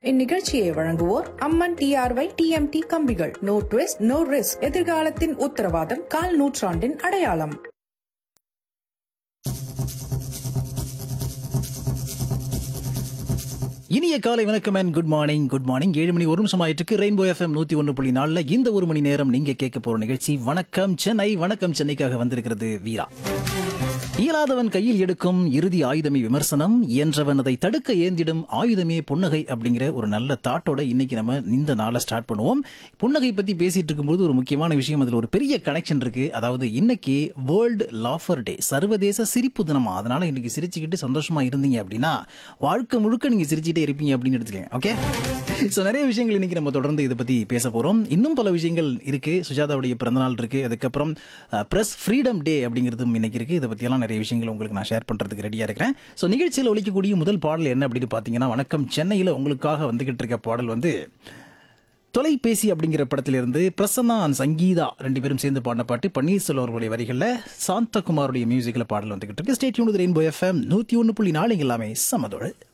இந்நிகழ்ச்சியை வழங்குவோர் Amman TRY TMT கம்பிகள் நோ ட்விஸ்ட் நோ ரிஸ்க் எதிர்காலத்தின் உத்தரவாதம் கால் நூற்றாண்டின் அடையாளம் இனிய காலை வணக்கம் and good morning good morning ஏழு மணி ஒரு நிமிஷம் ஆயிட்டு ரெயின்போ எஃப்எம் நூத்தி ஒன்று புள்ளி நாலுல இந்த ஒரு மணி நேரம் நீங்க கேட்க போற நிகழ்ச்சி வணக்கம் சென்னை வணக்கம் சென்னைக்காக வந்திருக்கிறது வீரா இயலாதவன் கையில் எடுக்கும் இறுதி ஆயுதமே விமர்சனம் என்றவன் அதை தடுக்க ஏந்திடும் ஆயுதமே புன்னகை அப்படிங்கிற ஒரு நல்ல தாட்டோட இன்னைக்கு நம்ம இந்த நாளை ஸ்டார்ட் பண்ணுவோம் புன்னகை பத்தி பேசிட்டு இருக்கும்போது ஒரு முக்கியமான விஷயம் அதுல ஒரு பெரிய கனெக்ஷன் இருக்கு அதாவது இன்னைக்கு வேர்ல்டு லாஃபர் டே சர்வதேச சிரிப்பு தினமா அதனால இன்னைக்கு சிரிச்சுக்கிட்டு சந்தோஷமா இருந்தீங்க அப்படின்னா வாழ்க்கை முழுக்க நீங்க சிரிச்சுட்டே இருப்பீங்க அப்படின்னு எடுத்துக்கங்க ஓகே ஸோ நிறைய விஷயங்கள் இன்னைக்கு நம்ம தொடர்ந்து இதை பத்தி பேச போறோம் இன்னும் பல விஷயங்கள் இருக்கு சுஜாதாவுடைய பிறந்தநாள் இருக்கு அதுக்கப்புறம் பிரஸ் ஃப்ரீடம் டே அப்படிங்கிறதும் இன்னைக்கு இருக்கு இதை பத்தியெல்லாம் நிறைய விஷயங்கள் உங்களுக்கு நான் ஷேர் பண்றதுக்கு ரெடியா இருக்கிறேன் ஸோ நிகழ்ச்சியில் ஒழிக்கக்கூடிய முதல் பாடல் என்ன அப்படின்னு பார்த்தீங்கன்னா வணக்கம் சென்னையில் உங்களுக்காக வந்துகிட்டு இருக்க பாடல் வந்து தொலைபேசி அப்படிங்கிற படத்திலிருந்து பிரசன்னா and சங்கீதா ரெண்டு பேரும் சேர்ந்து பாடின பாட்டு பன்னீர்செல்வம் அவர்களுடைய வரிகளில் சாந்தகுமாருடைய மியூசிக்கில் பாடல் வந்துகிட்டு இருக்கு ஸ்டேட் யூன் ரெயின்போ எஃப்எம் நூற்றி ஒன்று புள்ளி நாலு எல்லாமே சமதோடு